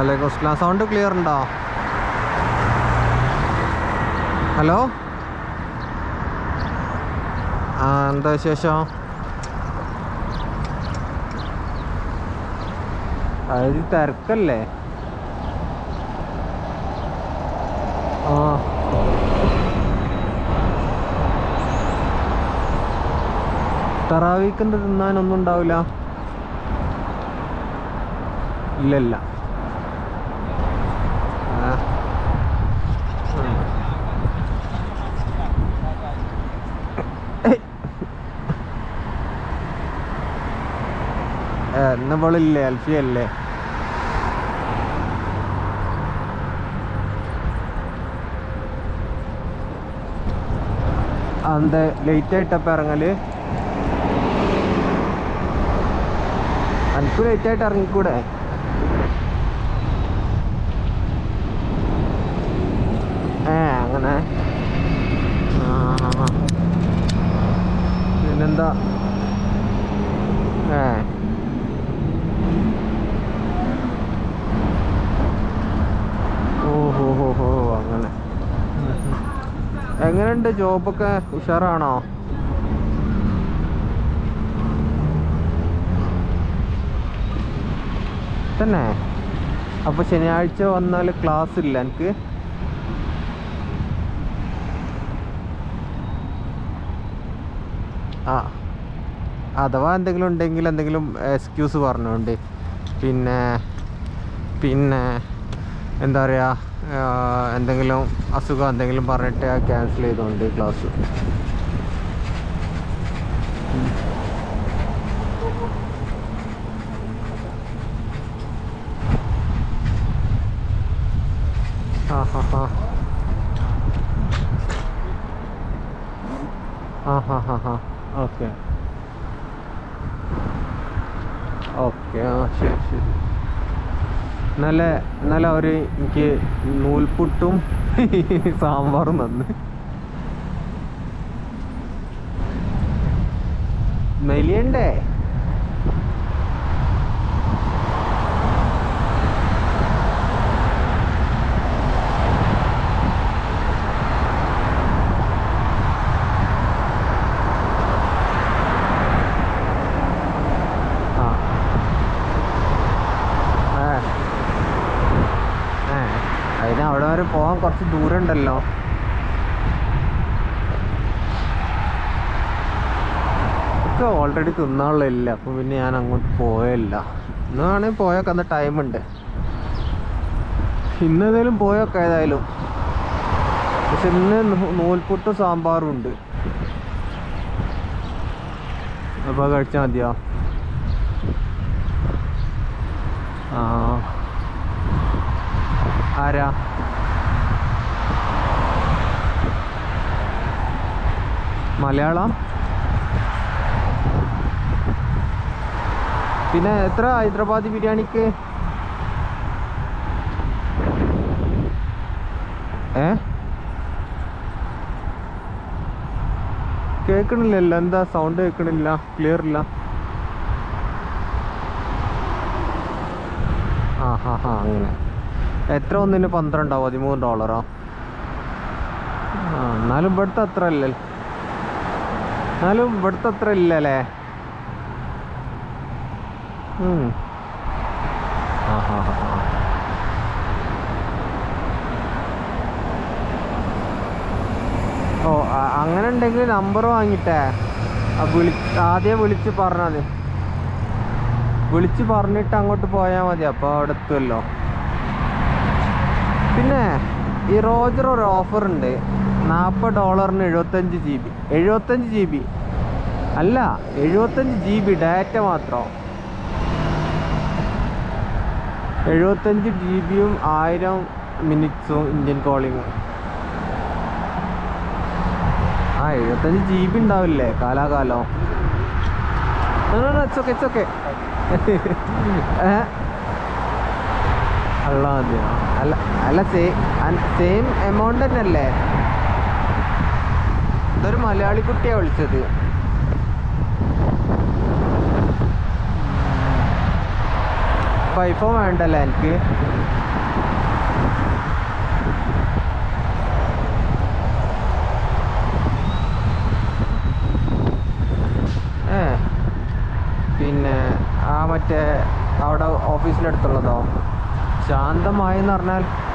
വലൈക്കും അസ്സലാം sound clear ഉണ്ടോ ഹലോ ആ എന്താ വിശേഷം അത് തിരക്കല്ലേ ആ തറാവീക്കെന്ത് തിന്നാനൊന്നും ഉണ്ടാവില്ല ഇല്ലല്ല ആ. ഉം. ഏ, ഇന്നിവളില്ലേ അൽഫിയല്ലേ അന്ത ലേറ്റ് ആയിട്ടപ്പം ഇറങ്ങല് അനക്ക് ലേറ്റ് ആയിട്ട് ഇറങ്ങിക്കൂടെ ഏ അങ്ങനെ ആ, ആ, ആ. പിന്നെന്താ ഏ ഓ ഹോ ഹോ ഹോ അങ്ങനെ എങ്ങനെയുണ്ട് ജോബൊക്കെ ഉഷാറാണോ തന്നെ അപ്പൊ ശനിയാഴ്ച വന്നാൽ ക്ലാസ് ഇല്ല എനിക്ക് ആ അഥവാ എന്തെങ്കിലും ഉണ്ടെങ്കിൽ എന്തെങ്കിലും എക്സ്ക്യൂസ് പറഞ്ഞോണ്ട് പിന്നെ പിന്നെ എന്താ പറയുക എന്തെങ്കിലും അസുഖം എന്തെങ്കിലും പറഞ്ഞിട്ട് ക്യാൻസൽ ചെയ്തോണ്ട് ക്ലാസ് ആ ഹാ ഹാ ആ ഹാ ഹാ ഹാ ഓക്കെ ഓക്കെ ആ ശരി ശരി നല്ല നല്ല ഒരു എനിക്ക് നൂൽപുട്ടും സാമ്പാറും തന്ന് മെലിയണ്ടേ ആ ഏ ഏ അതിന് അവിടെ വരെ പോകാൻ കുറച്ച് ദൂരം ഉണ്ടല്ലോ ഒക്കെ ഓൾറെഡി തിന്നാനുള്ളതില്ല അപ്പം പിന്നെ ഞാൻ അങ്ങോട്ട് പോയല്ല ഇന്ന് വേണമെങ്കിൽ പോയൊക്കെ അന്ന് ടൈമുണ്ട് ഇന്ന് ഏതായാലും പോയൊക്കെ ഏതായാലും പക്ഷെ ഇന്ന് നൂ- നൂൽപുട്ടും സാമ്പാറും ഉണ്ട് അപ്പോൾ കഴിച്ചാൽ മതിയോ ആ ആരാ മലയാളം പിന്നെ എത്ര ഹൈദരാബാദി ബിരിയാണിക്ക് ഏ കേൾക്കണില്ലല്ലോ എന്താ സൗണ്ട് കേൾക്കണില്ല ക്ലിയർ ഇല്ല ആ ഹാ ഹാ അങ്ങനെ എത്ര ഒന്നിന് പന്ത്രണ്ടോ പതിമൂന്ന് ഡോളറോ ആ എന്നാലും ഇവിടുത്തെ അത്ര അല്ലേ എന്നാലും ഇവിടുത്തെ അത്ര ഇല്ലല്ലേ ഉം. ആ ഹാ ഹാ ഹാ ഓ ആ- അങ്ങനെ ഉണ്ടെങ്കിൽ നമ്പർ വാങ്ങിട്ടേ ആ വിളി ആദ്യം വിളിച്ച് പറഞ്ഞാൽ മതി വിളിച്ച് പറഞ്ഞിട്ട് അങ്ങോട്ട് പോയാൽ മതി അപ്പോൾ അവിടെ എത്തുമല്ലോ പിന്നെ ഈ റോജർ ഒരു ഓഫർ ഉണ്ട് നാൽപ്പത് ഡോളറിന് എഴുപത്തഞ്ച് ജി ബി എഴുപത്തഞ്ച് ജി ബി അല്ല എഴുപത്തഞ്ച് ജി ബി ഡാറ്റ മാത്രം എഴുപത്തഞ്ച് ജി ബിയും ആയിരം മിനിറ്റ്സും ഇന്ത്യൻ കോളിങ്ങും ആ എഴുപത്തഞ്ച് ജി ബി ഉണ്ടാവില്ലേ കാലാകാലം ഇറ്റ്സ് ഓക്കെ അല്ല മതിയോ അല്ല അല്ല സെയിം എമൗണ്ട് തന്നെ അല്ലേ ഇതൊരു മലയാളി കുട്ടിയാ വിളിച്ചത് അപ്പോൾ ഐഫോൺ വേണ്ടല്ലേ എനിക്ക് ഏ പിന്നെ ആ മറ്റേ അവിടെ ഓഫീസിൻ്റെ അടുത്തുള്ളതോ ശാന്തമായി എന്ന് പറഞ്ഞാൽ